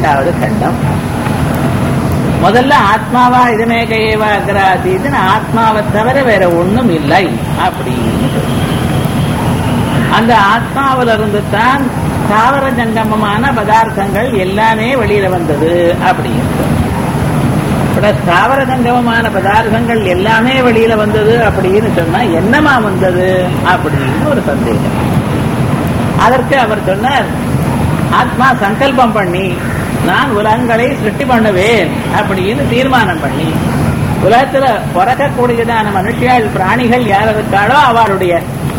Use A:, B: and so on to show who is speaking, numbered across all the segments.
A: இரண்டாவது கண்டம் முதல்ல ஆத்மாவா இதுமே கையவா அக்ராதீதுன்னு ஆத்மாவை தவிர வேற ஒண்ணும் இல்லை அப்படின்னு சொல்றார். அந்த ஆத்மாவில இருந்து தான் தாவர ஜங்கமமான பதார்த்தங்கள் எல்லாமே வெளியில வந்தது அப்படின்னு இப்ப தாவர ஜங்கமமான பதார்த்தங்கள் எல்லாமே வெளியில வந்தது அப்படின்னு சொன்னா என்னமா வந்தது அப்படின்னு ஒரு சந்தேகம் அதற்கு அவர் சொன்னார் ஆத்மா சங்கல்பம் பண்ணி நான் உலகங்களை சிருஷ்டி பண்ணுவேன் அப்படின்னு தீர்மானம் பண்ணி உலகத்துல பிறக்கக்கூடியதான மனுஷியால் பிராணிகள் யார் இருக்காளோ அவளுடைய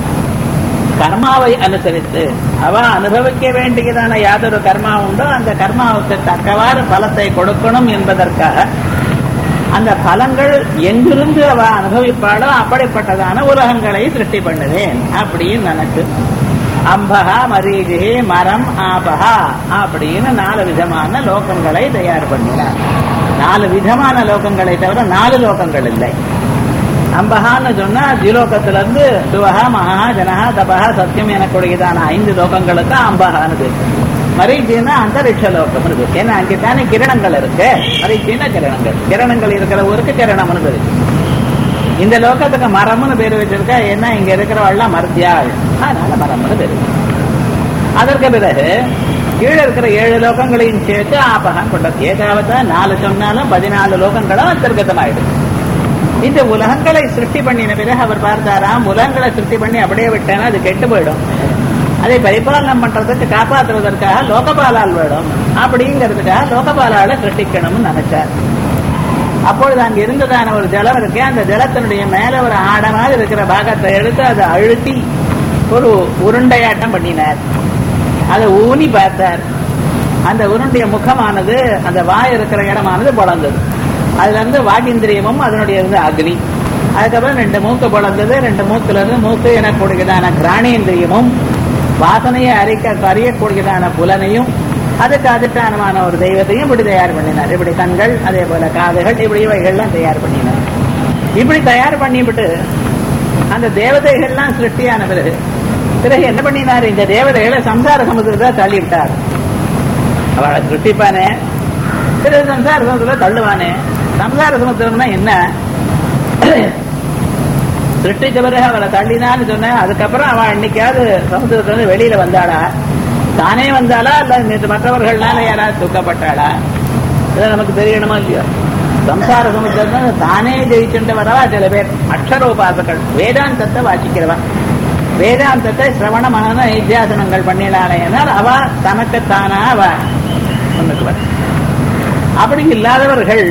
A: கர்மாவை அனுசரித்து அவ அனுபவிக்க வேண்டியதான யாதொரு கர்மா உண்டோ அந்த கர்மாவுக்கு தக்கவாறு பலத்தை கொடுக்கணும் என்பதற்காக அந்த பலங்கள் எங்கிருந்து அவ அனுபவிப்பாளோ அப்படிப்பட்டதான உலகங்களை சிருஷ்டி பண்ணுவேன் அப்படின்னு நினைச்சு அம்பகா மரீஜி மரம் ஆபகா அப்படின்னு நாலு விதமான லோகங்களை தயார் பண்ணினார் நாலு விதமான லோகங்களை தவிர நாலு லோகங்கள் இல்லை அம்பகான்னு சொன்னா திலோகத்துல இருந்து சுவகா மகா ஜனஹா தபகா சத்தியம் எனக்கூடியதான ஐந்து லோகங்களுக்கு அம்பகான்னு பேரு மரீச்சின்னா அந்தரிக்ஷ லோகம் இருக்கு ஏன்னா அங்கேத்தானே கிரணங்கள் இருக்கு மரீச்சின்னா கிரணங்கள் கிரணங்கள் இருக்கிற ஊருக்கு கிரணம்னு பேரு இந்த லோகத்துக்கு மரம்னு பேர் வச்சிருக்கா ஏன்னா இங்க இருக்கிறவள்லாம் மருத்தியாள் அதனால மரம்னு பேரு அதற்கு பிறகு கீழே இருக்கிற ஏழு லோகங்களையும் சேர்த்து ஆபகம் கொண்டது ஏதாவது நாலு சொன்னாலும் பதினாலு லோகங்களும் அந்தர்கதமாயிடும் இந்த உலகங்களை சிருஷ்டி பண்ணின பிறகு அவர் பார்த்தாராம் உலகங்களை சிருஷ்டி பண்ணி அப்படியே விட்டேன்னா அது கெட்டு போயிடும் அதை பரிபாலனம் பண்றதுக்கு காப்பாற்றுவதற்காக லோகபாலால் வேணும் அப்படிங்கிறதுக்காக லோகபாலால சிருஷ்டிக்கணும்னு நினைச்சார் அப்பொழுது அங்க இருந்ததான ஒரு ஜலம் இருக்கு அந்த ஜலத்தினுடைய மேல ஒரு ஆட மாதிரி இருக்கிற பாகத்தை எடுத்து அதை அழுத்தி ஒரு உருண்டையாட்டம் பண்ணினார் அதை ஊனி பார்த்தார் அந்த உருண்டைய முகமானது அந்த வாய் இருக்கிற இடமானது பொழந்தது அதுல இருந்து வாகிந்திரியமும் அதனுடைய இருந்து அக்னி அதுக்கப்புறம் ரெண்டு மூக்கு பொழந்தது ரெண்டு மூக்குல இருந்து மூக்கு எனக்கூடியதான கிராணேந்திரியமும் வாசனையை அறிக்க அறியக்கூடியதான புலனையும் அதுக்கு அதிஷ்டானமான ஒரு தெய்வத்தையும் இப்படி தயார் பண்ணினார் இப்படி கண்கள் அதே போல காதுகள் இப்படி இவைகள்லாம் தயார் பண்ணினார் இப்படி தயார் பண்ணிவிட்டு அந்த தேவதைகள்லாம் சிருஷ்டியான பிறகு பிறகு என்ன பண்ணினார் இந்த தேவதைகளை சம்சார சமுதிரத்தை தள்ளி விட்டார் அவளை சிருஷ்டிப்பானே பிறகு சம்சார சமுதிரத்தை தள்ளுவானே சம்சார சமுத்திரம்னா என்ன சிருஷ்டிச்ச பிறகு அவளை தள்ளினான்னு சொன்னேன் அதுக்கப்புறம் அவன் இன்னைக்காவது சமுத்திரத்துல இருந்து வெளியில வந்தாளா தானே வந்தாளா இல்ல மற்றவர்கள்னால யாராவது துக்கப்பட்டாளா இது நமக்கு தெரியணுமா இல்லையோ சம்சார சமுத்திரம் தானே ஜெயிச்சுட்டு வரவா சில பேர் அக்ஷரோபாசகள் வேதாந்தத்தை வாசிக்கிறவன் வேதாந்தத்தை சிரவண மனன நித்தியாசனங்கள் பண்ணினாலேனால் அவ தனக்குத்தானா அவ முன்னுக்குவர் அப்படி இல்லாதவர்கள்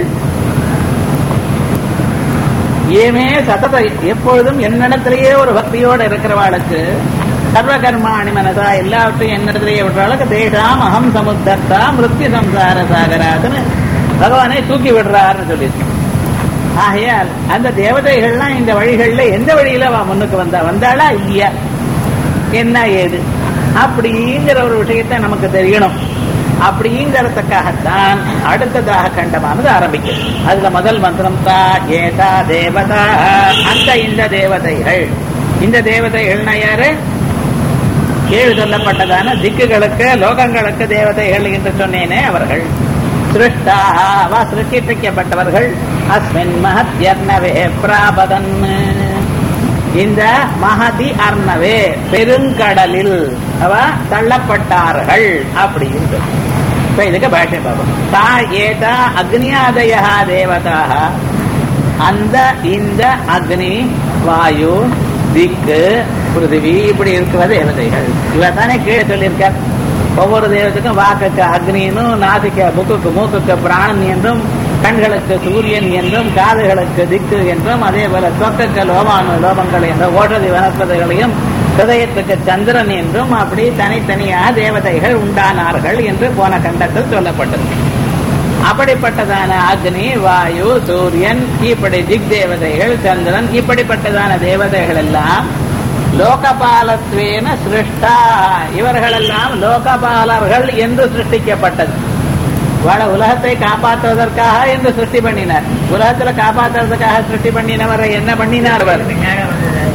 A: ஏமே சதத எப்பொழுதும் என்னிடத்திலேயே ஒரு பக்தியோடு இருக்கிறவாளுக்கு சர்வ கர்மாணி மனதா எல்லாவற்றையும் என்னிடத்திலேயே விடுறாளுக்கு தேஷாம் அகம் சமுத்தர்த்தா மிருத்யு சம்சார சாகராதுன்னு பகவானை தூக்கி விடுறாருன்னு சொல்லியிருக்கேன் ஆகையால் அந்த தேவதைகள்லாம் இந்த வழிகள்ல எந்த வழியில அவ முன்னுக்கு வந்தா வந்தாளா இல்லையா என்ன ஏது அப்படிங்கிற ஒரு விஷயத்தை நமக்கு தெரியணும் அப்படிங்கிறதுக்காகத்தான் அடுத்ததாக கண்டமானது ஆரம்பிக்கும் அதுல முதல் மந்திரம் தா ஏதா தேவதா அந்த இந்த தேவதைகள் இந்த தேவதைகள்னா யாரு கீழ் சொல்லப்பட்டதான திக்குகளுக்கு லோகங்களுக்கு தேவதைகள் என்று சொன்னேனே அவர்கள் சிருஷ்டாவா சிருஷ்டிப்பிக்கப்பட்டவர்கள் அஸ்மின் மகத்யர்ணவே பிராபதன் இந்த மகதி அர்ணவே பெருங்கடலில் அவ தள்ளப்பட்டார்கள் அப்படின்னு இப்ப இதுக்கு பாஷ்யம் பார்ப்போம் தா ஏதா அக்னியாதயா தேவதாக அந்த இந்த அக்னி வாயு திக்கு பிருத்திவி இப்படி இருக்கிற தேவதைகள் இவ தானே கீழே சொல்லியிருக்கார் ஒவ்வொரு தெய்வத்துக்கும் வாக்குக்கு அக்னினும் நாசிக்க முக்குக்கு மூக்குக்கு பிராணன் என்றும் கண்களுக்கு சூரியன் என்றும் காதுகளுக்கு திக்கு என்றும் அதே போல தொக்குக்கு லோமானு லோபங்கள் என்றும் ஓட்டதி வனஸ்பதிகளையும் ஹிருதயத்துக்கு சந்திரன் என்றும் அப்படி தனித்தனியாக தேவதைகள் உண்டானார்கள் என்று போன கண்டத்தில் சொல்லப்பட்டது அப்படிப்பட்டதான அக்னி வாயு சூரியன் இப்படி திக் தேவதைகள் சந்திரன் இப்படிப்பட்டதான தேவதைகள் எல்லாம் லோகபாலத்வேன சிருஷ்டா இவர்களெல்லாம் லோகபாலர்கள் என்று சிருஷ்டிக்கப்பட்டது வாழ உலகத்தை காப்பாற்றுவதற்காக என்று சிருஷ்டி பண்ணினார் உலகத்துல காப்பாற்றுவதற்காக சிருஷ்டி பண்ணினவரை என்ன பண்ணினார் அவர்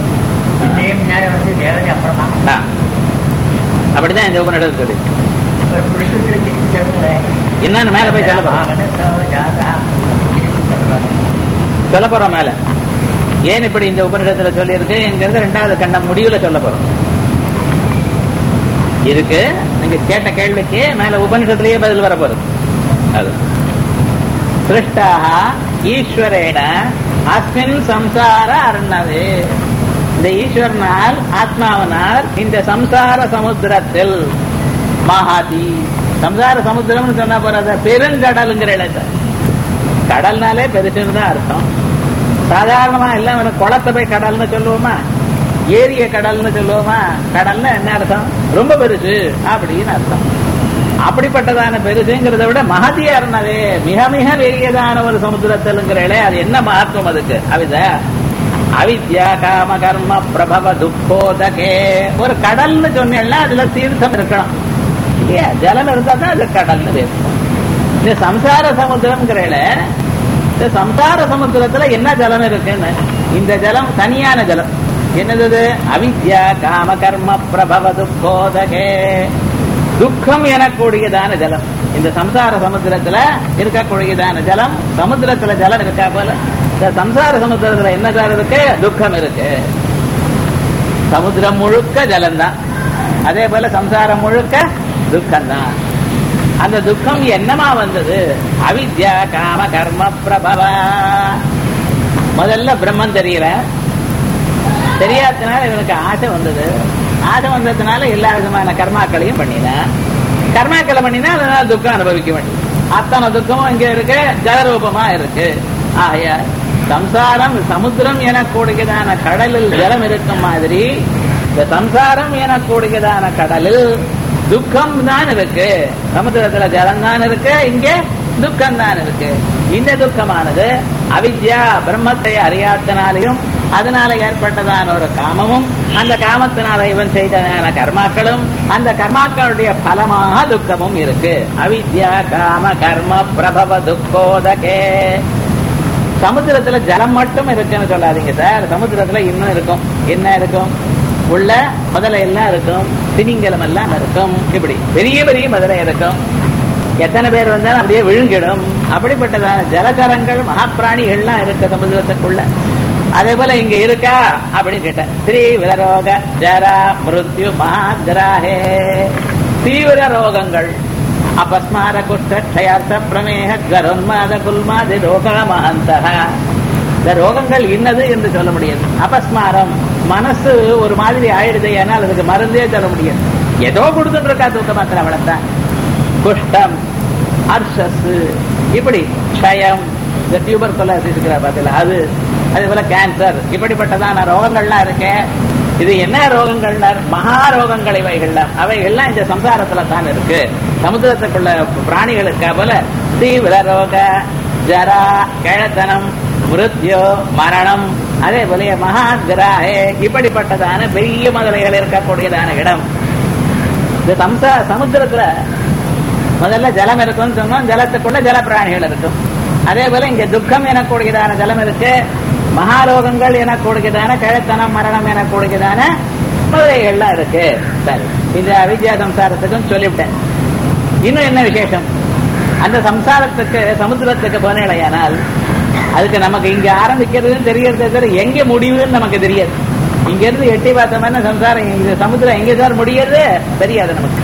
B: முன்னாடி வந்து தேவதை அப்புறமா
A: அப்படிதான் இந்த உபநிடத்து சொல்லி
B: ஒரு புருஷத்துல சொல்லுறேன்
A: என்னன்னு மேல போய் சொல்ல போறோம் சொல்ல போறோம் மேல ஏன் இப்படி இந்த உபநிடத்துல சொல்லி இருக்கு என்கிறது ரெண்டாவது கண்டம் முடிவுல சொல்ல போறோம் இருக்கு நீங்க கேட்ட கேள்விக்கு மேல உபனிஷத்துலயே பதில் வர போறது அது சிருஷ்டாக ஈஸ்வரேன அஸ்மின் சம்சார அருணவே இந்த ஈஸ்வரனால் ஆத்மாவனால் இந்த சம்சார சமுத்திரத்தில் மகாதி சம்சார சமுத்திரம்னு சொன்னா போறாத பெருங்கடலுங்கிற இடத்தை கடல்னாலே பெருசுன்னு தான் அர்த்தம் சாதாரணமா எல்லாம் வந்து குளத்தை போய் கடல்னு சொல்லுவோமா ஏரிய கடல்னு சொல்லுவோமா கடல்னா என்ன அர்த்தம் ரொம்ப பெருசு அப்படின்னு அர்த்தம் அப்படிப்பட்டதான பெருசுங்கிறத விட மகதியா இருந்ததே மிக மிக பெரியதான ஒரு சமுத்திரத்திலுங்கிறே அது என்ன மகத்துவம் அதுக்கு அவித அவித்யா காம கர்ம பிரபவ துக்கோதகே ஒரு கடல்னு சொன்னேன்னா அதுல தீர்த்தம் இருக்கணும் இல்லையா ஜலம் இருந்தா தான் அது கடல்னு பேசும் இந்த சம்சார சமுத்திரம்ங்கிறல இந்த சம்சார சமுத்திரத்துல என்ன ஜலம் இருக்குன்னு இந்த ஜலம் தனியான ஜலம் என்னது இது? அவித்யா காம கர்ம பிரபவ துக்கோதகே துக்கம் எனக்கூடியதான ஜலம் இந்த சம்சார சமுத்திரத்துல இருக்கக்கூடியதான ஜலம் சமுத்திரத்துல ஜலம் இருக்கா போல இந்த சம்சார சமுத்திரத்துல என்ன ஜலம் இருக்கு துக்கம் இருக்கு சமுத்திரம் முழுக்க ஜலம்தான் அதே போல சம்சாரம் முழுக்க துக்கம்தான் அந்த துக்கம் என்னமா வந்தது அவித்யா காம கர்ம பிரபவ முதல்ல பிரம்மன் தெரியல தெரியாததுனால இவனுக்கு ஆசை வந்தது ஆசை வந்ததுனால எல்லா விதமான கர்மாக்களையும் பண்ணினான் கர்மாக்களை பண்ணினா அதனால துக்கம் அனுபவிக்க வேண்டும் அத்தனை துக்கமும் இங்க இருக்கு ஜலரூபமா இருக்கு ஆகையா சம்சாரம் சமுத்திரம் எனக்கூடியதான கடலில் ஜலம் இருக்கும் மாதிரி இந்த சம்சாரம் எனக்கூடியதான கடலில் துக்கம் தான் இருக்கு சமுத்திரத்துல ஜலம் தான் இருக்கு இங்க துக்கம் தான் இருக்கு இந்த துக்கமானது அவித்யா பிரம்மத்தை அறியாதனாலையும் அதனால ஏற்பட்டதான ஒரு காமமும் அந்த காமத்தினால இவன் செய்ததான கர்மாக்களும் அந்த கர்மாக்களுடைய பலமாக துக்கமும் இருக்கு அவித்யா காம கர்ம பிரபவ துக்கோதகே சமுத்திரத்துல ஜலம் மட்டும் இருக்குன்னு சொல்லாதீங்க சார் சமுத்திரத்துல இன்னும் இருக்கும் என்ன இருக்கும் உள்ள முதலை எல்லாம் இருக்கும் திமிங்கலம் எல்லாம் இருக்கும் இப்படி பெரிய பெரிய முதலை இருக்கும் எத்தனை பேர் வந்தாலும் அப்படியே விழுங்கிடும் அப்படிப்பட்டதான ஜலகரங்கள் மகாப்பிராணிகள்லாம் இருக்கு சமுதிரத்துக்குள்ள அதே போல இங்க இருக்கா அப்படின்னு கேட்டேன் ஸ்ரீ விலரோக ஜரா மிருத்யு மகாகிராஹே தீவிர ரோகங்கள் அபஸ்மார குஷ்டயார்த்த பிரமேக கருன்மாத குல்மாதி ரோகமஹந்தக இந்த ரோகங்கள் இன்னது என்று சொல்ல முடியாது அபஸ்மாரம் மனசு ஒரு மாதிரி ஆயிடுது ஏனால் அதுக்கு மருந்தே சொல்ல முடியாது ஏதோ கொடுத்துட்டு இருக்கா தூக்க மாத்திரம் அவ்வளவுதான் குஷ்டம் அர்ஷஸ் இப்படி க்ஷயம் இந்த டியூபர் கொள்ள இருக்கிற பார்த்தல அது அதே போல கேன்சர் இப்படிப்பட்டதான ரோகங்கள்லாம் இருக்கு இது என்ன ரோகங்கள்னா மகா ரோகங்கள் இவைகள்லாம் அவைகள்லாம் இந்த சம்சாரத்துல தான் இருக்கு சமுத்திரத்துக்குள்ள பிராணிகளுக்கு போல தீவிர ரோக ஜரா கிழத்தனம் மிருத்யோ மரணம் அதே போல மகா கிராஹே இப்படிப்பட்டதான பெரிய முதலைகள் இருக்கக்கூடியதான இடம் இந்த சம்சா சமுத்திரத்துல முதல்ல ஜலம் இருக்கும்னு சொன்னோம் ஜலத்துக்குள்ள ஜல பிராணிகள் இருக்கும் அதே போல இங்க துக்கம் எனக்கூடியதான ஜலம் இருக்கு மகாலோகங்கள் எனக்கூடியதான கிழத்தனம் மரணம் எனக்கூடியதான முதலைகள்லாம் இருக்கு சரி இந்த அவித்யா சம்சாரத்துக்கும் சொல்லிவிட்டேன் இன்னும் என்ன விசேஷம் அந்த சம்சாரத்துக்கு சமுத்திரத்துக்கு போனேடையானால் அதுக்கு நமக்கு இங்க ஆரம்பிக்கிறதுன்னு தெரியறதே தவிர எங்க முடிவுன்னு நமக்கு தெரியாது இங்க இருந்து எட்டி பார்த்தோம்னா சம்சாரம் இந்த சமுத்திரம் எங்க சார் முடியறது தெரியாது நமக்கு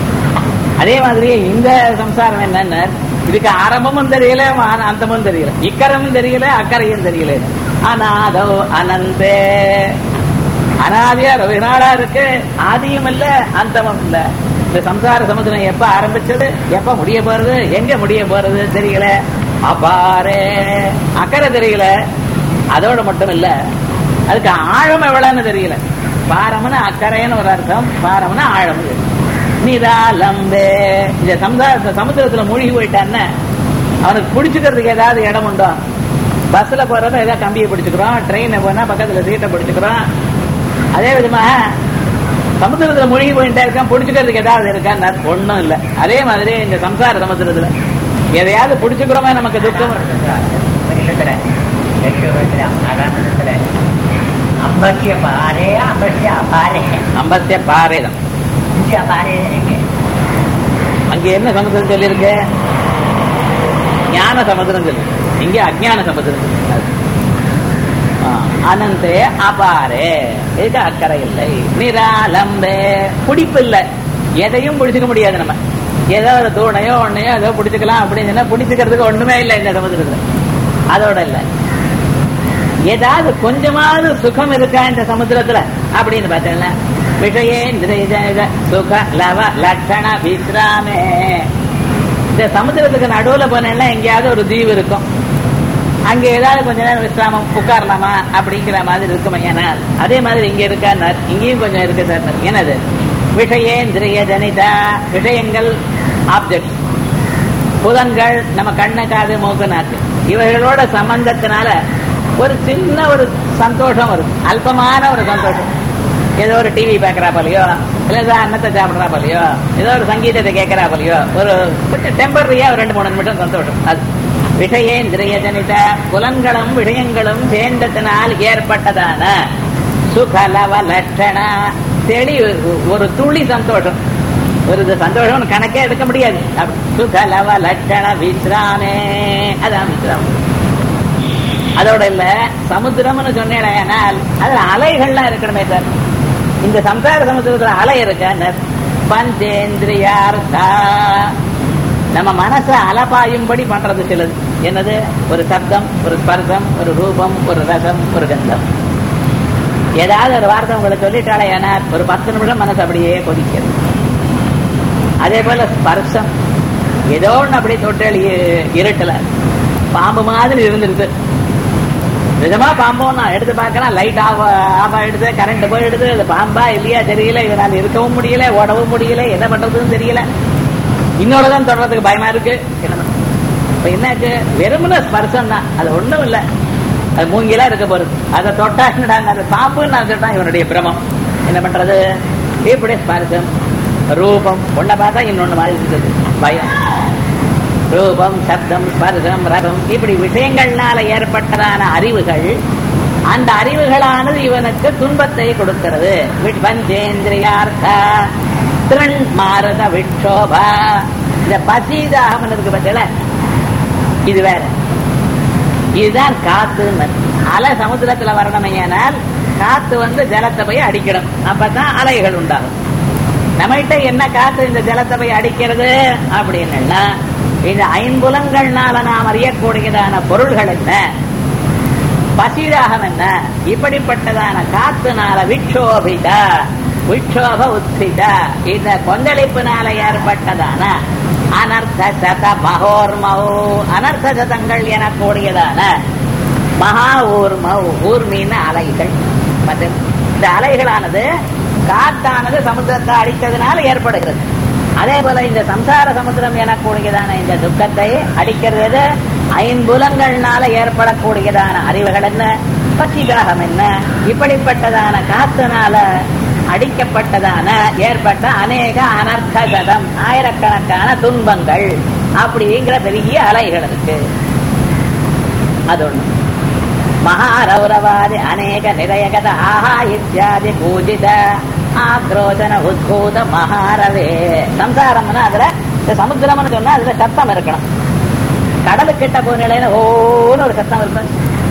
A: அதே மாதிரி இந்த சம்சாரம் என்னன்னு இதுக்கு ஆரம்பமும் தெரியல ஆன- அந்தமும் தெரியல இக்கரமும் தெரியல அக்கறையும் தெரியல அநாதோ அனந்தே அனாதியா ரொம்ப நாளா இருக்கு ஆதியும் இல்ல அந்தமும் இல்ல இந்த சம்சார சமுத்திரம் எப்ப ஆரம்பிச்சது எப்ப முடிய போறது எங்க முடிய போறது தெரியல அபாரே அக்கறை தெரியல அதோட மட்டும் இல்ல அதுக்கு ஆழம் எவ்வளவுன்னு தெரியல பாரம்னு அக்கறைன்னு ஒரு அர்த்தம் பாரம்னு ஆழம் நிதாலம்பே இந்த சமுதாய சமுத்திரத்துல மூழ்கி போயிட்டான்னு அவனுக்கு பிடிச்சுக்கிறதுக்கு ஏதாவது இடம் உண்டோ பஸ்ல போறப்ப ஏதாவது கம்பியை பிடிச்சுக்கிறோம் ட்ரெயினை போனா பக்கத்துல சீட்டை பிடிச்சுக்கிறோம் அதே விதமா சமுத்திரத்துல மூழ்கி போயிட்டே இருக்கான் பிடிச்சுக்கிறதுக்கு ஏதாவது இருக்கான்னு ஒண்ணும் இல்ல அதே மாதிரி இந்த சம்சார சமுத்திரத்துல எதையாவது பிடிச்சுக்கிறோமே நமக்கு துக்கம்
B: வருஷத்துல எட்டு வருஷத்துல ஆகாசத்துல அம்பத்திய பாரே அம்பத்திய பாரே
A: அம்பத்திய பாரேதம்
B: அம்பத்திய பாரே இருக்கு
A: அங்க என்ன சமுத்திரம் சொல்லியிருக்கு ஞான சமுத்திரம் சொல்லு இங்க அஜ்ஞான சமுத்திரம் சொல்லு ஆ, அனந்தே அபாரே இதுக்கு அக்கறை இல்லை நிராலம்பே பிடிப்பு இல்லை எதையும் பிடிச்சுக்க முடியாது நம்ம ஏதோ ஒரு தூணையோ ஒன்னையோ ஏதோ பிடிச்சுக்கலாம் அப்படின்னு சொன்னா பிடிச்சுக்கிறதுக்கு ஒண்ணுமே இல்லை இந்த சமுத்திரத்துல அதோட இல்லை ஏதாவது கொஞ்சமாவது சுகம் இருக்கா இந்த சமுத்திரத்துல அப்படின்னு பார்த்தீங்கன்னா விஷயேந்திர சுக லவ லட்சண விஸ்ராமே இந்த சமுத்திரத்துக்கு நடுவுல போனேன்னா எங்கேயாவது ஒரு தீவு இருக்கும் அங்க ஏதாவது கொஞ்ச நேரம் விசிராமம் உட்காரலாமா அப்படிங்கிற மாதிரி இருக்குமா ஏன்னா அதே மாதிரி இங்க இருக்கார் இங்கேயும் கொஞ்சம் இருக்கு சார் என்னது விஷயேந்திரிய ஜனிதா விஷயங்கள் ஆப்ஜெக்ட் புலன்கள் நம்ம கண்ணு காது மூக்கு நாக்கு இவைகளோட சம்பந்தத்தினால ஒரு சின்ன ஒரு சந்தோஷம் வரும் அல்பமான ஒரு சந்தோஷம் ஏதோ ஒரு டிவி பார்க்கறா போலையோ இல்ல ஏதோ அன்னத்தை சாப்பிடுறா போலையோ ஏதோ ஒரு சங்கீதத்தை கேட்கறா போலையோ ஒரு கொஞ்சம் டெம்பரரியா ஒரு ரெண்டு மூணு நிமிஷம் சந்தோஷம் அது விஷயேந்திரிய ஜனித புலன்களும் விஷயங்களும் சேர்ந்ததினால் ஏற்பட்டதான சுகலவ லட்சண தெளி ஒரு துளி சந்தோஷம் ஒரு இது சந்தோஷம் கணக்கே எடுக்க முடியாது அப்படி சுகலவ லட்சண விஸ்ராமே அதான் விஸ்ராமம் அதோட இல்ல சமுத்திரம்னு சொன்னேனால் அதுல அலைகள்லாம் இருக்கணுமே சார் இந்த சம்சார சமுத்திரத்துல அலை இருக்க பஞ்சேந்திரியார்த்தா நம்ம மனச அலபாயும்படி பண்றது சிலது என்னது ஒரு சப்தம் ஒரு ஸ்பர்சம் ஒரு ரூபம் ஒரு ரசம் ஒரு கந்தம் ஏதாவது ஒரு வார்த்தை உங்களுக்கு சொல்லிட்டாலே ஏன்னா ஒரு பத்து நிமிஷம் மனசு அப்படியே கொதிக்கிறது அதே போல ஸ்பர்சம் ஏதோ ஒன்று அப்படியே தொட்டல் இருட்டல பாம்பு மாதிரி இருந்துருக்கு நிஜமா பாம்போம் நான் எடுத்து பார்க்கலாம் லைட் ஆஃப் ஆஃப் ஆயிடுது கரண்ட் போயிடுது அது பாம்பா இல்லையா தெரியல இதனால இருக்கவும் முடியல ஓடவும் முடியல என்ன பண்றதுன்னு தெரியல இன்னொரு தான் தொடர்றதுக்கு பயமா இருக்கு என்ன பண்றது? இப்ப என்னாச்சு வெறுமன ஸ்பர்சம் தான் அது ஒண்ணும் இல்ல அது மூங்கிலா இருக்க போறது அதை தொட்டா என்னடாங்க அது பாம்புன்னு நான் சொல்லிட்டான் இவனுடைய பிரமம் என்ன பண்றது இப்படி ஸ்பர்சம் ரூபம் ஒன்ன பார்த்தா இன்னொன்னு மாதிரி இருக்குது பயம் ரூபம் சப்தம் ஸ்பர்சம் ரகம் இப்படி விஷயங்கள்னால ஏற்பட்டதான அறிவுகள் அந்த அறிவுகளானது இவனுக்கு துன்பத்தை கொடுக்கிறது பஞ்சேந்திரியார்த்த திரள் மாரத விட்சோபா இந்த பசீதாகம் இருக்கு பத்தில இது வேற இதுதான் காத்து அலை சமுத்திரத்துல வரணுமையானால் காத்து வந்து ஜலத்தை போய் அடிக்கணும் அப்பதான் அலைகள் உண்டாகும் நம்மகிட்ட என்ன காத்து இந்த ஜலத்தை போய் அடிக்கிறது அப்படின்னா இந்த ஐம்புலங்கள்னால நாம் அறியக்கூடியதான பொருள்கள் என்ன பசிதாகம் என்ன இப்படிப்பட்டதான காத்துனால விட்சோபித விட்சோப உத்தித இந்த கொந்தளிப்பினால ஏற்பட்டதான அனர்த்த சத மகோர்மௌ அனர்த்த சதங்கள் எனக்கூடியதான மகா ஊர்மௌ ஊர்மீன அலைகள் மற்ற இந்த அலைகளானது காத்தானது சமுத்திரத்தை அடித்ததுனால ஏற்படுகிறது அதே போல இந்த சம்சார சமுத்திரம் எனக்கூடியதான இந்த துக்கத்தை அடிக்கிறது ஐம்புலங்கள்னால ஏற்படக்கூடியதான அறிவுகள் என்ன பசிதாகம் என்ன இப்படிப்பட்டதான காத்துனால அடிக்கப்பட்டதான ஏற்பட்ட அநேக அனர்த்த சதம் ஆயிரக்கணக்கான துன்பங்கள் அப்படிங்கிற பெரிய அலைகள் இருக்கு அது ஒண்ணு மகாரௌரவாதி அநேக நிலையகத ஆஹா இத்தியாதி பூஜித ஆக்ரோதன உத்பூத மகாரவே சம்சாரம்னா அதுல இந்த சமுத்திரம்னு சொன்னா அதுல சத்தம் இருக்கணும் கடலுக்கிட்ட போன நிலையில ஓன்னு ஒரு சத்தம் இருக்கும்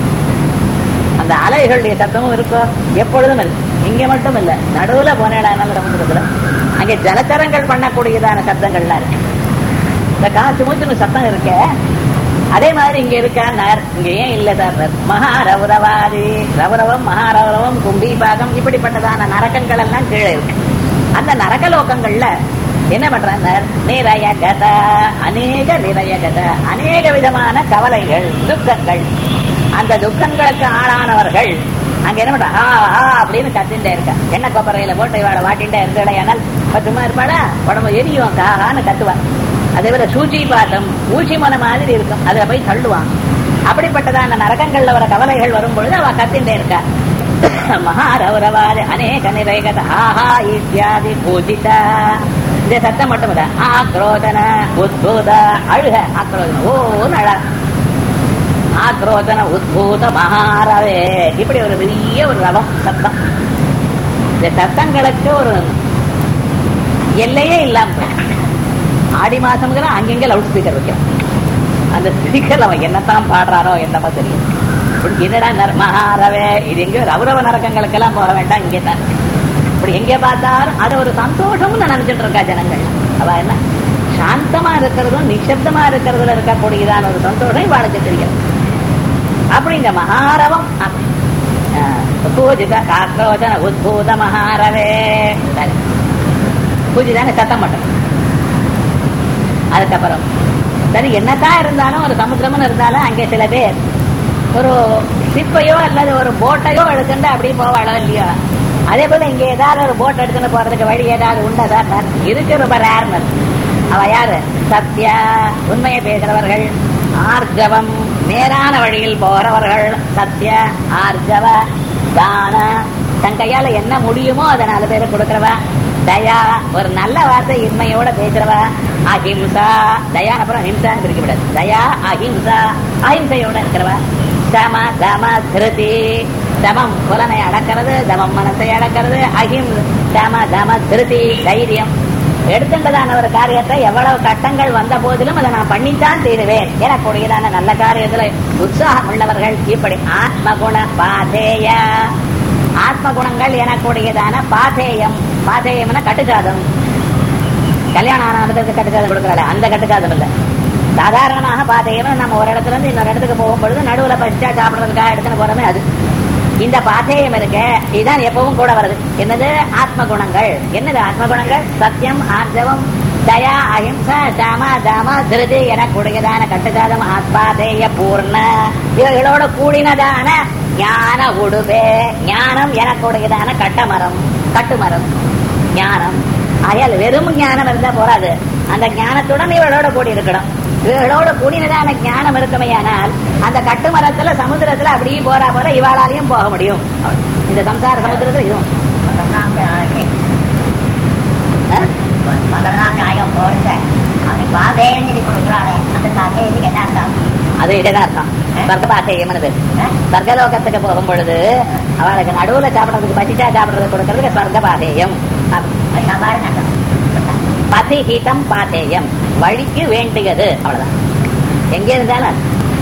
A: அந்த அலைகளுடைய சத்தமும் இருக்கும் எப்பொழுதும் இல்லை இங்க மட்டும் இல்ல நடுவுல போன இடம் சமுத்திரத்துல அங்கே ஜலச்சரங்கள் பண்ணக்கூடியதான சத்தங்கள்லாம் இருக்கு இந்த காசு மூச்சுன்னு சத்தம் இருக்க அதே மாதிரி இங்க இருக்கார் இங்க ஏன் இல்ல சார் மகாரௌரவாதி ரௌரவம் மகாரௌரவம் கும்பீபாகம் இப்படிப்பட்டதான நரகங்கள் எல்லாம் கீழே இருக்கு அந்த நரகலோகங்கள்ல என்ன பண்றாங்க நிறைய கத அநேக நிறைய கத அநேக விதமான கவலைகள் துக்கங்கள் அந்த துக்கங்களுக்கு ஆளானவர்கள் அங்க என்ன பண்ற ஆ ஆ அப்படின்னு கத்திட்டே இருக்கா என்ன கொப்பரையில போட்டு இவாட வாட்டிண்டே இருந்தால் சும்மா இருப்பாடா உடம்பு எரியும் காகான்னு கத்துவா அதே போல சூச்சி பாட்டம் ஊசி மன மாதிரி இருக்கும் அதுல போய் தள்ளுவான் அப்படிப்பட்டதான நரகங்கள்ல வர கவலைகள் வரும் பொழுது அவ கத்திண்டே இருக்கா மகாரௌரவாதி அநேக நிறைகத ஆஹா இத்தியாதி பூஜித இந்த சத்தம் மட்டும் இல்ல ஆக்ரோதன உத்பூத அழுக ஆக்ரோதன ஓ நழ ஆக்ரோதன உத்பூத மகாரவே இப்படி ஒரு பெரிய ஒரு ரவம் சத்தம் இந்த சத்தங்களுக்கு ஒரு எல்லையே இல்லாம போயிடும். ஆடி மாசம்ங்கிற அங்கங்க லவுட் ஸ்பீக்கர் வைக்கிறான் அந்த ஸ்பீக்கர்ல அவன் என்னத்தான் பாடுறாரோ என்னமோ தெரியும் இப்படி என்னடா நர- மகாரவே இது எங்க ரவுரவ நரக்கங்களுக்கெல்லாம் போக வேண்டாம் இங்கே தான் இப்படி எங்க பார்த்தாலும் அது ஒரு சந்தோஷம்னு நினைச்சிட்டு இருக்கா ஜனங்கள் அவ என்ன சாந்தமா இருக்கிறதும் நிசப்தமா இருக்கிறதுல இருக்கக்கூடியதான ஒரு சந்தோஷம் வாழ்க்கை தெரியும் அப்படி இந்த மகாரவம் அப்படி. ஆஹ், பூஜித காக்கோஜன உத்பூத மகாரவே சரி. பூஜிதான சத்தம் மட்டும் அதுக்கப்புறம் சரி என்னதான் இருந்தாலும் ஒரு சமுத்திரம்னு இருந்தாலும் அங்கே சில பேர் ஒரு சிப்பையோ அல்லது ஒரு போட்டையோ எடுத்துட்டு அப்படியே போவாளோ இல்லையோ அதே போல இங்க ஏதாவது ஒரு போட் எடுத்துன்னு போறதுக்கு வழி ஏதாவது உண்டதா இருக்கு ரொம்ப ரேர்னர் அவ யாரு சத்யா உண்மையை பேசுறவர்கள் ஆர்ஜவம் நேரான வழியில் போறவர்கள் சத்ய ஆர்ஜவ தான தன் கையால என்ன முடியுமோ அதை நாலு பேருக்கு கொடுக்கறவ தயா ஒரு நல்ல வார்த்தை இன்மையோட பேசுறவ அஹிம்சா தயா அப்புறம் ஹிம்சான்னு பிரிக்க விடாது தயா அஹிம்சா அஹிம்சையோட இருக்கிறவ சம தம திருதி தமம் புலனை அடக்கிறது தமம் மனசை அடக்கிறது அஹிம் சம தம திருதி தைரியம் எடுத்துட்டதான ஒரு காரியத்தை எவ்வளவு கட்டங்கள் வந்த போதிலும் அதை நான் பண்ணித்தான் தீருவேன் எனக்கூடியதான நல்ல காரியத்துல உற்சாகம் உள்ளவர்கள் இப்படி ஆத்ம குண பாதேய ஆத்ம குணங்கள் எனக்கூடியதான பாதேயம் பாதேயம்னா கட்டுக்காதம் கல்யாணம் ஆனதுக்கு கட்டுக்காதம் கொடுக்கறல அந்த கட்டுக்காதம் இல்ல சாதாரணமாக பாத்தேயம் நம்ம ஒரு இடத்துல இருந்து இன்னொரு இடத்துக்கு போகும் பொழுது நடுவுல பச்சா சாப்பிடுறதுக்காக எடுத்துன்னு போறோமே அது இந்த பாத்தேயம் இருக்க இதுதான் எப்பவும் கூட வருது என்னது ஆத்ம குணங்கள் என்னது ஆத்ம குணங்கள் சத்தியம் ஆர்ஜவம் தயா அஹிம்சா தாம தாம திருதி எனக்கூடியதான கட்டுக்காதம் ஆத்மாதேய பூர்ண இவைகளோட கூடினதான ஞான உடுவே ஞானம் எனக்கூடியதான கட்டமரம் கட்டுமரம் ஞானம் அயல் வெறும் ஞானம் இருந்தா போறாது அந்த ஞானத்துடன் இவளோட கூடி இருக்கணும் இவளோட கூடினதான ஞானம் இருக்குமையானால் அந்த கட்டுமரத்துல சமுத்திரத்துல அப்படியே போறா போற இவாளாலையும் போக முடியும் இந்த சம்சார சமுத்திரத்துல இதுவும் ஆ?
B: பதினாறு ஆயிரம் போறது அது பாதைன்னு சொல்லி கொடுக்குறாங்க அந்த பாதைக்கு என்ன அர்த்தம்
A: அது இததான் அர்த்தம் சொர்க்கபாசையம்னு பேர் சொர்க்கலோகத்துக்கு போகும் பொழுது அவளுக்கு நடுவுல சாப்பிடறதுக்கு பசிச்சா சாப்பிடறதுக்கு கொடுக்கறதுக்கு சொர்க்கபாசேயம்
B: அது சம்பாரம் அர்த்தம்
A: பதிஹிதம் பாத்தேயம் வழிக்கு வேண்டியது அவ்வளவுதான் எங்க இருந்தாலும்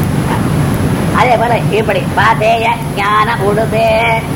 A: அதே போல இப்படி பாத்தேய ஞான உடுபே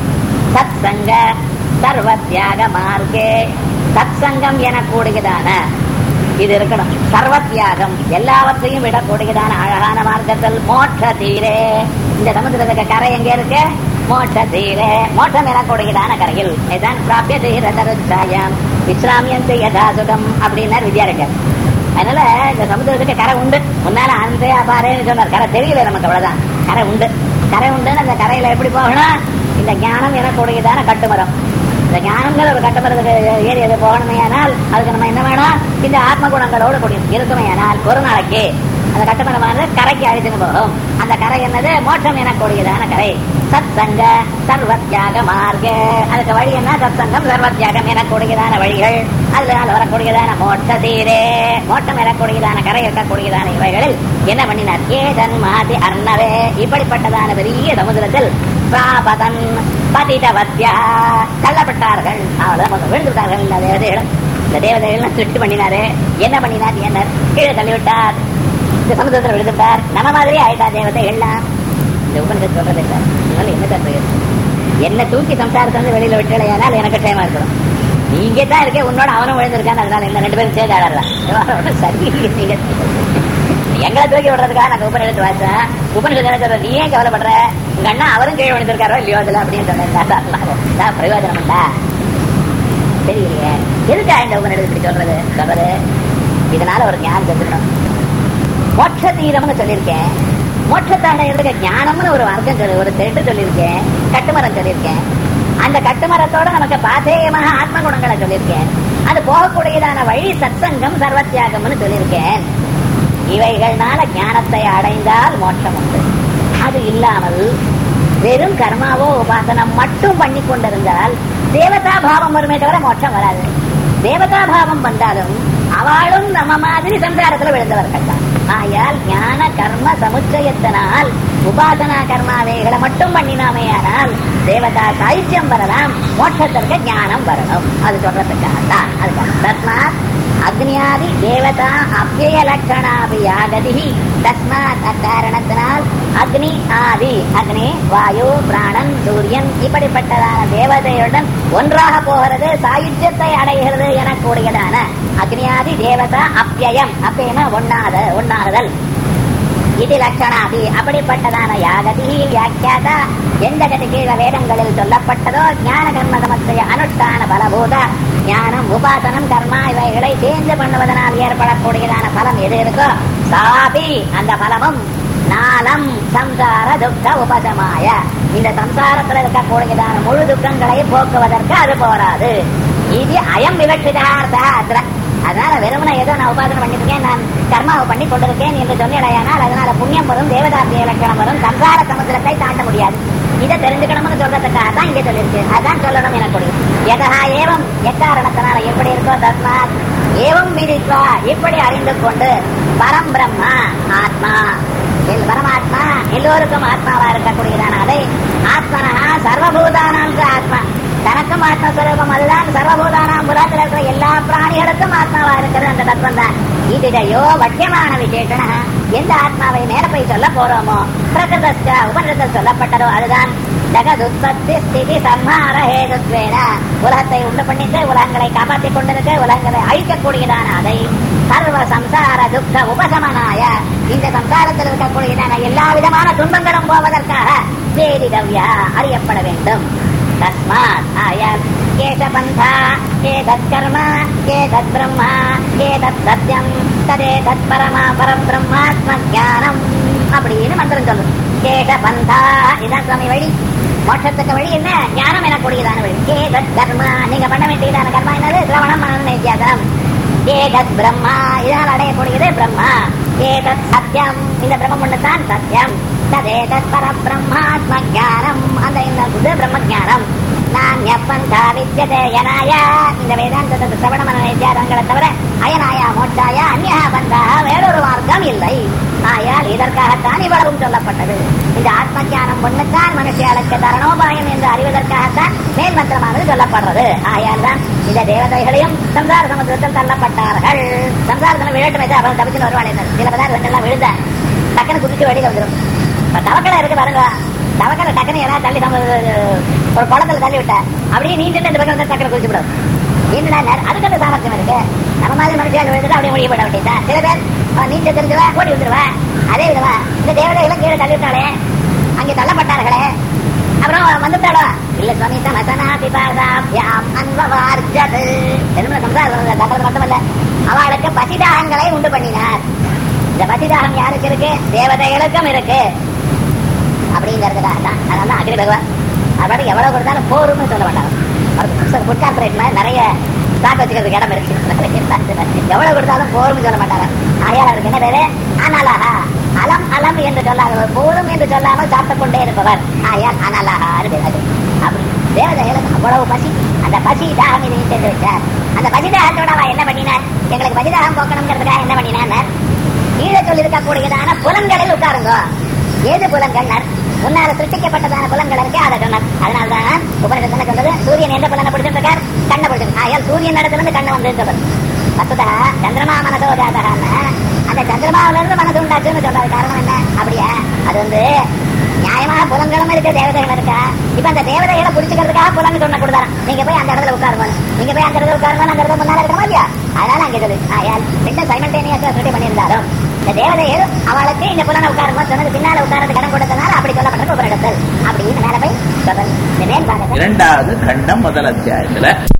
A: சத் சங்க சர்வ தியாக மார்க்கே சத் சங்கம் எனக்கூடியதான இது இருக்கணும் சர்வ தியாகம் எல்லாவற்றையும் விடக்கூடியதான அழகான மார்க்கத்தில் மோட்ச தீரே இந்த சமுத்திரத்துக்கு கரை எங்க இருக்கு மோட்ச தீரே மோட்சம் எனக்கூடியதான கரையில் இதான் பிராபிய தீர தருச்சாயம் விஸ்ராமியந்து யதாசுகம் அப்படின்னார் வித்யாரண்யர் அதனால இந்த சமுத்திரத்துக்கு கரை உண்டு முன்னால அந்த அபாரேன்னு சொன்னார் கரை தெரியல நமக்கு அவ்வளவுதான் கரை உண்டு கரை உண்டுன்னு அந்த கரையில எப்படி போகணும் இந்த ஞானம் எனக்கூடியதான கட்டுமரம் இந்த ஞானங்கள் ஒரு கட்டுமரத்துக்கு ஏறி அது போகணுமே ஆனால் அதுக்கு நம்ம என்ன வேணும் இந்த ஆத்ம குணங்களோடு கூடி இருக்குமே ஆனால் ஒரு நாளைக்கு அந்த கட்டுமரமானது கரைக்கு அழைத்துன்னு போகும் அந்த கரை என்னது மோட்சம் எனக்கூடியதான கரை சத் சங்க சர்வ தியாக மார்க்க அதுக்கு வழி என்ன சத் சங்கம் சர்வ தியாகம் எனக்கூடியதான வழிகள் அதனால வரக்கூடியதான மோட்ச தீரே மோட்சம் எனக்கூடியதான கரை இருக்கக்கூடியதான இவைகளில் என்ன பண்ணினார் ஏதன் மாதி அர்ணவே இப்படிப்பட்டதான பெரிய சமுதிரத்தில் பிராபதன் பதிதவத்யா தள்ளப்பட்டார்கள் அவ்வளவுதான் விழுந்துட்டார்கள் இந்த தேவதைகள் இந்த தேவதைகள் திருட்டு பண்ணினாரு என்ன பண்ணினார் என்ன கீழே தள்ளிவிட்டார் இந்த சமுதிரத்தில் விழுந்துட்டார் நம்ம மாதிரி ஆயிட்டா தேவதைகள்லாம் இந்த உபனிஷத்து சொல்றது இல்லை அதனால என்ன தப்பு என்ன தூக்கி சம்சாரத்தை வந்து வெளியில விட்டலையானால் எனக்கு டைமா இருக்கணும் நீங்க தான் இருக்கே உன்னோட அவனும் விழுந்திருக்கான் அதனால என்ன ரெண்டு பேரும் சேர்ந்து ஆடலாம் சரி நீங்க எங்களை தூக்கி விடுறதுக்காக நாங்க உபநிடத்து வாசேன் உபநிடத்து என்ன சொல்ற நீ ஏன் கவலைப்படுற உங்க அண்ணா அவரும் கீழே விழுந்திருக்காரோ இல்லையோ அதுல அப்படின்னு சொன்னேன் பிரயோஜனம் இல்ல தெரியலையே எதுக்கா இந்த உபநிடத்து இப்படி சொல்றது சொல்றது இதனால ஒரு ஞானம் தெரிஞ்சுக்கணும் மோட்ச தீரம்னு சொல்லியிருக்கேன் மோட்சத்தாண்ட இருக்க ஞானம்னு ஒரு வர்க்கம் சொல்லி ஒரு செட்டு சொல்லியிருக்கேன் கட்டுமரம் சொல்லியிருக்கேன் அந்த கட்டுமரத்தோட நமக்கு பாத்தேயமாக ஆத்ம குணங்களை சொல்லியிருக்கேன் அது போகக்கூடியதான வழி சத்சங்கம் சர்வத்தியாகம்னு சொல்லியிருக்கேன் இவைகள்னால ஞானத்தை அடைந்தால் மோட்சம் உண்டு அது இல்லாமல் வெறும் கர்மாவோ உபாசனம் மட்டும் பண்ணி கொண்டிருந்தால் தேவதா பாவம் வருமே தவிர மோட்சம் வராது தேவதா பாவம் வந்தாலும் அவளும் நம்ம மாதிரி சம்சாரத்துல விழுந்தவர்கள் தான் ஆயால் ஞான கர்ம சமுச்சயத்தினால் உபாசனா கர்மாவைகளை மட்டும் பண்ணினாமே ஆனால் தேவதா சாயுத்தியம் வரலாம் மோட்சத்திற்கு ஞானம் வரணும் அது சொல்றதுக்காக தான் அதுக்காக தஸ்மாத்
B: அக்னியாதி தேவதா அப்பிய லட்சணாபி யாகதி தஸ்மாத் அக்காரணத்தினால் அக்னி ஆதி அக்னி வாயு பிராணன் சூரியன் இப்படிப்பட்டதான தேவதையுடன் ஒன்றாக போகிறது சாயுஜ்யத்தை அடைகிறது எனக்கூடியதான அக்னியாதி தேவதா அப்பியம் அப்பியமா ஒன்னாத ஒன்னாகுதல் இது லட்சணாதி அப்படிப்பட்டதான யாகதி வியாக்கியாதா எந்த கதிக்கு வேதங்களில் சொல்லப்பட்டதோ ஞான கர்ம சமஸ்தய அனுஷ்டான பலபூத ஞானம் உபாசனம் கர்மா இவைகளை சேர்ந்து பண்ணுவதனால் ஏற்படக்கூடியதான பலம் எது இருக்கோ சாபி அந்த பலமும் நாளம் சம்சார துக்க உபசமாய இந்த சம்சாரத்தில் இருக்கக்கூடியதான முழு துக்கங்களை போக்குவதற்கு அது போராது இது அயம் விவட்சிதார்த்த அதனால வெறுமனை ஏதோ நான் உபாசனை பண்ணிட்டு இருக்கேன் நான் கர்மாவை பண்ணி கொண்டிருக்கேன் என்று சொன்னேனால் அதனால புண்ணியம் வரும் தேவதாசிய இலக்கணம் வரும் சம்சார சமுத்திரத்தை தாண்ட முடியாது இதை தெரிஞ்சுக்கணும்னு சொல்றதுக்காக தான் இங்கே சொல்லியிருக்கு அதான் சொல்லணும் எனக்கு எதா ஏவம் எக்காரணத்தினால எப்படி இருக்கோ தஸ்மாத் ஏவம் விதித்வா இப்படி அறிந்து கொண்டு பரம் பிரம்மா ஆத்மா எல் பரமாத்மா எல்லோருக்கும் ஆத்மாவா இருக்கக்கூடியதான அதை ஆத்மனா சர்வபூதானாம் ஆத்மா தனக்கும் ஆத்மஸ்வரூபம் அதுதான் சர்வபூதானாம் புலத்தில் இருக்கிற எல்லா பிராணிகளுக்கும் ஆத்மாவா இருக்கிறது அந்த தத்துவம் தான் இதுடையோ வக்கியமான விசேஷன எந்த ஆத்மாவை மேல போய் சொல்ல போறோமோ பிரகிருதஸ்க உபனிஷத்தில் சொல்லப்பட்டதோ அதுதான் ஜகதுத்பத்தி ஸ்திதி சம்ஹார ஹேதுத்வேன உலகத்தை உண்டு பண்ணிட்டு உலகங்களை காப்பாற்றிக் கொண்டிருக்க உலகங்களை அழிக்கக்கூடியதான அதை சர்வ சம்சார துக்க உபசமனாய இந்த சம்சாரத்தில் இருக்கக்கூடியதான எல்லா விதமான துன்பங்களும் போவதற்காக வேதிதவ்யா அறியப்பட வேண்டும் தஸ்மாத் ஆயால் கேசபந்தா ஏதத் கர்ம ஏதத் பிரம்மா ஏதத் சத்யம் ததேதத் பரமா பரபிரம்மாத்ம ஞானம் அப்படின்னு மந்திரம் சொல்லும் கேசபந்தா இதான் சுவாமி வழி மோட்சத்துக்கு வழி என்ன ஞானம் எனக்கூடியதான வழி ஏதத் கர்மா நீங்க பண்ண வேண்டியதான கர்மா என்னது சிரவணம் மனநம் நித்தியாசனம் ஏதத் பிரம்மா இதனால் அடையக்கூடியது பிரம்மா ஏதத் சத்யம் இந்த பிரம்மம் ஒண்ணுதான் சத்யம் ததேதத் பரபிரம்மாத்ம ஞானம் அந்த இந்த புது பிரம்ம ஞானம் நான் எப்பந்தா வித்தியதே யனாய இந்த வேதாந்தத்தை சிரவண மன நித்தியாசனங்களை தவிர அயனாய மோட்சாய அந்நியா பந்தா வேறொரு மார்க்கம் இல்லை ஆயால் இதற்காகத்தான் இவ்வளவும் சொல்லப்பட்டது இந்த ஆத்ம ஞானம் ஒண்ணுத்தான் மனுஷியாளுக்கு தரணோபாயம் என்று அறிவதற்காகத்தான் மேல் மந்திரமானது சொல்லப்படுறது ஆயால் தான் இந்த தேவதைகளையும் சம்சார சமுத்திரத்தில் தள்ளப்பட்டார்கள் சம்சாரத்தில் விழட்டும் வைத்து அவன் தப்பிச்சு வருவாள் என்ன சில பதார் ரெண்டெல்லாம் விழுந்த டக்குன்னு குதிச்சு வெளியில வந்துடும் இப்ப தவக்கலை இருக்கு பாருங்க தவக்கலை டக்குன்னு ஏதாவது தள்ளி சம- ஒரு குளத்துல தள்ளி விட்ட அப்படியே நீண்டு இந்த பக்கம் வந்து டக்குனு குதிச்சு விடும் என்னடா நேரம்? அதுக்கு அந்த சாமர்த்தியம் இருக்கு நம்ம மாதிரி மனுஷியால் விழுந்துட்டு அப்படியே முடிய போட வேண்டியதா சில பேர் அவன் நீச்சல் தெரிஞ்சுவா ஓடி வந்துருவா அதே விதமா இந்த தேவதைகளும் கீழே தள்ளிவிட்டாளே அங்கே தள்ளப்பட்டார்களே அப்புறம் வந்துட்டாளோ இல்ல சுவாமி சமசனா பிபாதாபியாம் அன்பவார்ஜது என்ன சம்சாரம் தகவல் மட்டுமல்ல அவளுக்கு பசிதாகங்களை உண்டு பண்ணினார் இந்த பசிதாகம் யாருக்கு இருக்கு தேவதைகளுக்கும் இருக்கு அப்படிங்கிறதுக்காக தான் அதனால தான் அக்னி பகவான் அவரோட எவ்வளவு கொடுத்தாலும் போரும்னு சொல்ல மாட்டாங்க அவருக்கு ஃபுட் கார்பரேட் மாதிரி நிறைய ஸ்டாக் வச்சுக்கிறதுக்கு இடம் இருக்கு எவ்வளவு கொடுத்தாலும் போரும்னு சொல்ல மாட்டாங்க ஆகையால் அவருக்கு என்ன பேரு அனலஹா அலம் அலம் என்று சொல்லாத போரும் என்று சொல்லாமல் சாப்பிட்டுக் கொண்டே இருப்பவர் ஆயால் அனலஹான்னு பேர் அது அப்படி தேவதைகளுக்கு அவ்வளவு பசி அந்த பசி தாகம் இதை சென்று வச்சார் அந்த பசி தாகத்தோட அவ என்ன பண்ணினார் எங்களுக்கு பசி தாகம் போக்கணுங்கிறதுக்காக என்ன பண்ணினார் கீழே சொல்லியிருக்கக்கூடியதான புலன்களில் உட்காருங்க ஏது புலன்கள் முன்னால சிருஷ்டிக்கப்பட்டதான புலன்கள் இருக்கு அதை சொன்னார் அதனால்தான் உபனிஷத்துல சொல்றது சூரியன் எந்த புலனை பிடிச்சிருக்கார் கண்ணை பிடிச்சிருக்கு ஆயால் சூரியன் இடத்துல இருந்து கண்ணை வந்து வசுதா சந்திரமா மனசோ ஜாதகான்னு அந்த சந்திரமாவில இருந்து மனசு உண்டாச்சுன்னு சொல்றது காரணம் என்ன அப்படியா அது வந்து நியாயமான புலன்களும் இருக்கு தேவதைகள் இருக்கா இப்ப அந்த தேவதைகளை புடிச்சுக்கிறதுக்காக புலன் சொன்ன கொடுத்தாராம் நீங்க போய் அந்த இடத்துல உட்காருங்க நீங்க போய் அந்த இடத்துல உட்காருங்க அந்த இடத்துல முன்னால இருக்கணுமா இல்லையா அதனால அங்க இருக்குது ஆயால் ரெண்டும் சைமல்டேனியஸா சொல்லி பண்ணியிருந்தாலும் இந்த தேவதைகள் அவளுக்கு இந்த புலனை உட்காருங்க சொன்னது பின்னால உட்கார்றது கடன் கொடுத்ததுனால அப்படி சொல்லப்பட்டது ஒரு இடத்தில் அப்படின்னு மேல போய் சொல்றது இந்த மேல் பாகத்தை
A: இரண்டாவது கண்டம் முதல் அத்தியாயத்துல